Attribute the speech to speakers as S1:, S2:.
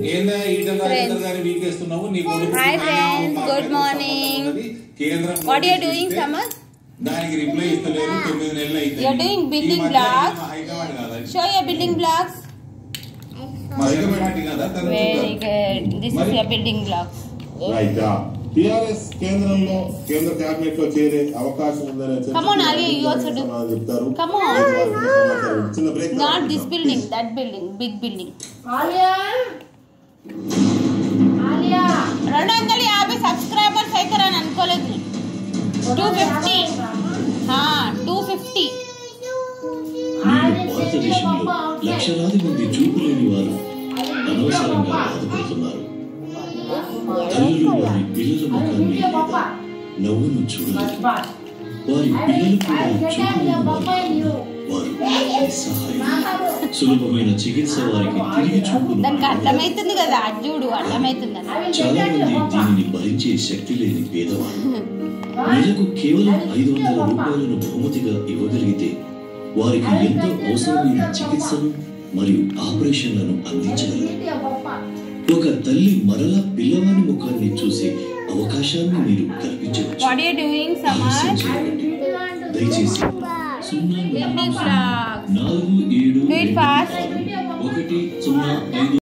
S1: ఏందా ఈటల రాజేందర్ గారి వీకేస్తున్నావు నీ కొడుకు
S2: Hi
S1: నాన్న
S2: friends,
S1: మాట్లాడే
S2: good
S1: సంబంధం
S2: morning.
S1: ఉన్నది. కేంద్రం
S2: What you are
S1: notice
S2: doing,
S1: ఇస్తే
S2: Samad?
S1: దానికి రిప్లై ఇస్తలేరు తొమ్మిది నెలలు అయితే
S2: You are doing building blocks.
S1: High command కాదా
S2: Show your building blocks.
S1: మా హైకమాండ్ కాదా తను
S2: Very
S1: చూద్దాం.
S2: good. This is
S1: మరి-
S2: your building blocks.
S3: Right TRS కేంద్రంలో కేంద్ర కేబినెట్ లో చేరే అవకాశం ఉందనే చర్చ
S2: Come on, Ali, you also do.
S3: సమాధానం చెప్తారు
S2: Come on.
S3: చిన్న break
S2: Not this building, that building, big building.
S4: ఆలియా ఆలియా
S2: రెండు వందల యాభై సబ్స్క్రైబర్స్ అవుతారని అనుకోలేదు టూ ఫిఫ్టీ టూ ఫిఫ్టీ
S5: నేడు భారతదేశంలో లక్షలాది మంది చూపులేని వారు అనవసరంగా బాధపడుతున్నారు తల్లులు వారి పిల్లల ముఖాన్ని లేదా నవ్వును చూడలేదు వారి పిల్లలు కూడా చూపులేని వారు వారు నిస్సహాయులు. సులభమైన చికిత్స వారికి తిరిగి చూపును
S2: దానికి అర్థమవుతుంది కదా అది చూడు అర్థమవుతుంది అని
S5: చాలా మంది దీనిని భరించే శక్తి లేని పేదవారు నెలకు కేవలం ఐదు వందల రూపాయలను బహుమతిగా ఇవ్వగలిగితే వారికి ఎంతో అవసరమైన చికిత్సను మరియు ఆపరేషన్లను అందించగలరు ఒక తల్లి మరలా పిల్లవాని ముఖాన్ని చూసే అవకాశాన్ని మీరు కల్పించవచ్చు
S2: వాట్ యూ డూయింగ్
S5: ఆలస్యం
S2: సమాజ్
S5: చేయకండి. దయచేసి సున్నా
S2: Building
S5: నాలుగు
S2: blocks.
S5: నాలుగు ఏడు
S2: Do it
S5: రెండు
S2: fast.
S5: ఆరు ఒకటి సున్నా ఐదు